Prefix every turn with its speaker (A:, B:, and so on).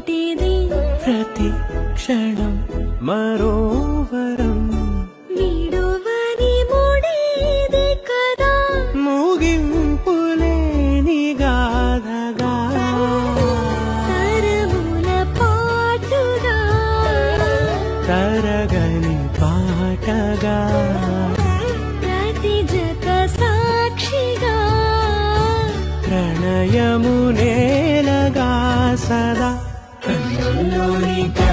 A: లాంటిది
B: ప్రతి క్షణం మరోవరం
A: విడువని ముడేది కదా
B: ముగింపులేని గాథగా
A: తరముల పాటుగా
B: తరగని పాటగా
A: ప్రతి జత సాక్షిగా
B: ప్రణయము నేలగా సదా కన్నుల్లోని